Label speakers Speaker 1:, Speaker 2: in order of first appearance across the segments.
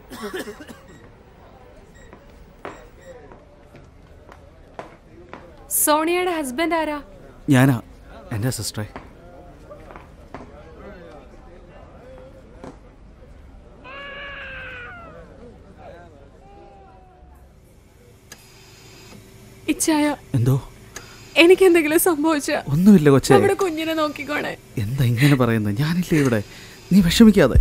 Speaker 1: സോണിയയുടെ husband ആരാ
Speaker 2: ഞാനാ എൻ്റെ സിസ്റ്ററെ
Speaker 1: ഇച്ചായ
Speaker 2: എന്തോ
Speaker 1: എനിക്ക് എന്തെങ്കിലും സംഭവിച്ച
Speaker 2: ഒന്നുമില്ല കൊച്ചേ
Speaker 1: നമ്മുടെ കുഞ്ഞിനെ നോക്കിക്കോണേ
Speaker 2: എന്താ ഇങ്ങനെ പറയുന്നത് ഞാനില്ലേ ഇവിടെ നീ വിഷമിക്കാതെ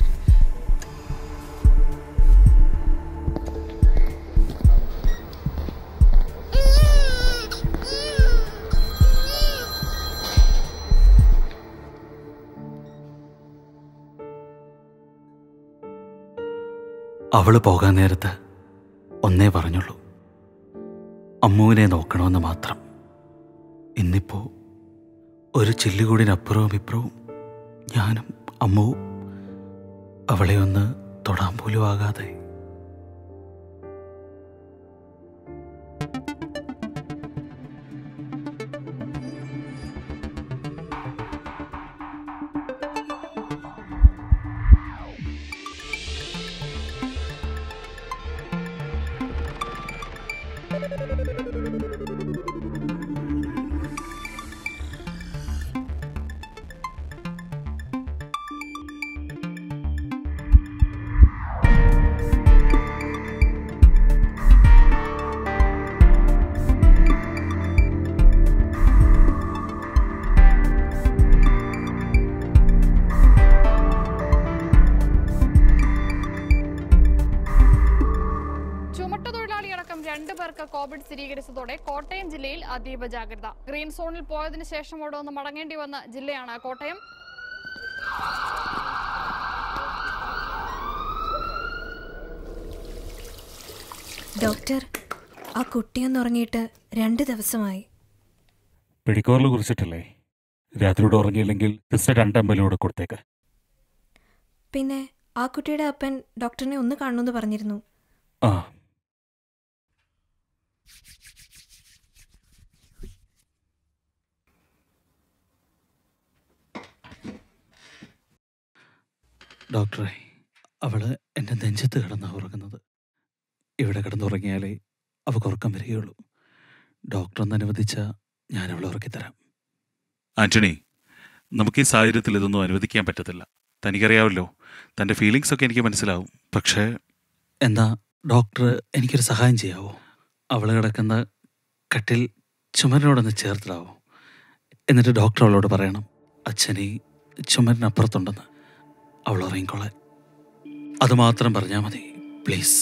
Speaker 2: അവള് പോകാൻ നേരത്ത് ഒന്നേ പറഞ്ഞുള്ളൂ അമ്മുവിനെ നോക്കണമെന്ന് മാത്രം ഇന്നിപ്പോ ഒരു ചില്ലുകൂടിനപ്പുറവും ഇപ്പുറവും ഞാനും അമ്മുവും അവളെ ഒന്ന് തൊടാൻ പോലും ആകാതെ
Speaker 3: ചുമട്ടുതൊഴിലാളിയടക്കം രണ്ടു പേർക്ക് കോവിഡ് സ്ഥിരീകരിച്ചതോടെ കോട്ടയം ജില്ലയിൽ അതീവ ജാഗ്രത ഗ്രീൻ സോണിൽ പോയതിനു ശേഷം ഇവിടെ ഒന്ന് മടങ്ങേണ്ടി വന്ന ജില്ലയാണ് കോട്ടയം
Speaker 4: ഡോക്ടർ ആ കുട്ടിയൊന്ന് ഉറങ്ങിയിട്ട് രണ്ട് ദിവസമായി
Speaker 5: പെഡിക്കോറിൽ കുറിച്ചിട്ടല്ലേ രാത്രിയോടെ ഉറങ്ങിയില്ലെങ്കിൽ സിസ്റ്റർ രണ്ടമ്പലിനോട് കൊടുത്തേക്ക്
Speaker 4: പിന്നെ ആ കുട്ടിയുടെ അപ്പൻ ഡോക്ടറിനെ ഒന്ന് കാണണമെന്ന് പറഞ്ഞിരുന്നു
Speaker 5: ആ
Speaker 2: ഡോക്ടറെ അവള് എൻ്റെ നെഞ്ചത്ത് കിടന്നാ ഉറങ്ങുന്നത് ഇവിടെ കിടന്നുറങ്ങിയാലേ അവൾക്ക് ഉറക്കം വരികയുള്ളൂ ഡോക്ടർ ഒന്ന് അനുവദിച്ചാൽ ഞാൻ അവളെ ഉറക്കിത്തരാം
Speaker 5: ആന്റണി നമുക്ക് ഈ സാഹചര്യത്തിൽ ഇതൊന്നും അനുവദിക്കാൻ പറ്റത്തില്ല തനിക്കറിയാവല്ലോ തൻ്റെ ഫീലിങ്സ് ഒക്കെ എനിക്ക് മനസ്സിലാവും പക്ഷേ
Speaker 2: എന്താ ഡോക്ടർ എനിക്കൊരു സഹായം ചെയ്യാവോ അവൾ കിടക്കുന്ന കട്ടിൽ ചുമരിനോടൊന്ന് ചേർത്തിടാവോ എന്നിട്ട് ഡോക്ടർ അവളോട് പറയണം അച്ഛനെ ചുമരിനപ്പുറത്തുണ്ടെന്ന് അവൾ ഉറങ്ങിക്കോളാൻ അത് മാത്രം പറഞ്ഞാൽ മതി പ്ലീസ്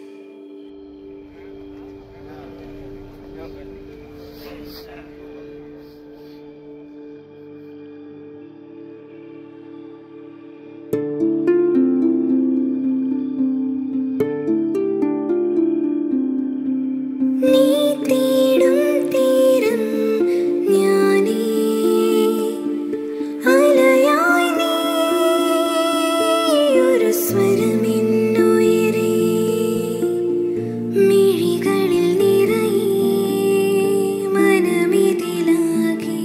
Speaker 6: നീ തേടും തീരം ഞാനേ അലയായി നീ ഒരു സ്വരമെന്നുയരേ മിഴികളിൽ നിറയേ മനമിതിലാകെ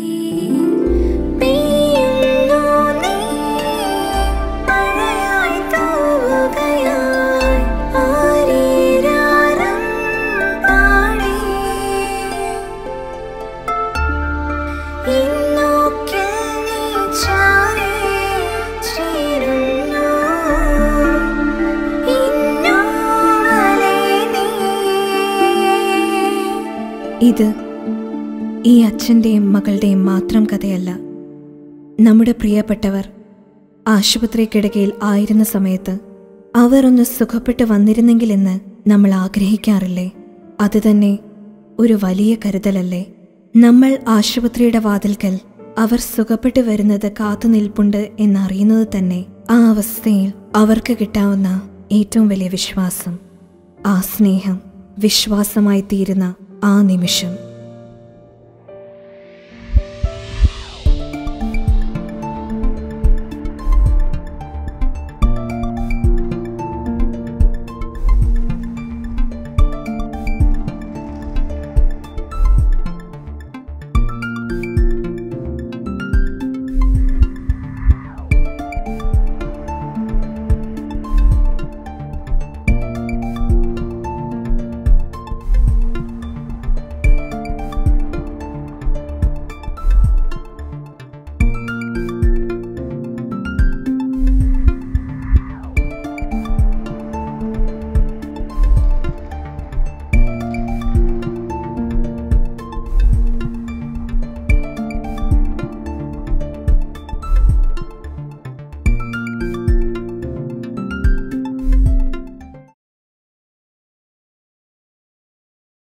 Speaker 6: പെയ്യുന്നു നീ മഴയായി തൂവുകയായി ആരീരാരം പാടി ഇന്നോക്കിൽ നീ ചാരേ ചേരുന്നു ഇന്നോളെ നീ
Speaker 4: ഇത് ഈ അച്ഛൻ്റെയും മകളുടെയും മാത്രം കഥയല്ല നമ്മുടെ പ്രിയപ്പെട്ടവർ ആശുപത്രി കിടക്കയിൽ ആയിരുന്ന സമയത്ത് അവർ ഒന്ന് സുഖപ്പെട്ട് വന്നിരുന്നെങ്കിലെന്ന് നമ്മൾ ആഗ്രഹിക്കാറില്ലേ അത് തന്നെ ഒരു വലിയ കരുതലല്ലേ നമ്മൾ ആശുപത്രിയുടെ വാതിൽക്കൽ അവർ സുഖപ്പെട്ടു വരുന്നത് കാത്തു നിൽപ്പുണ്ട് എന്നറിയുന്നത് തന്നെ ആ അവസ്ഥയിൽ അവർക്ക് കിട്ടാവുന്ന ഏറ്റവും വലിയ വിശ്വാസം ആ സ്നേഹം വിശ്വാസമായി തീരുന്ന ആ നിമിഷം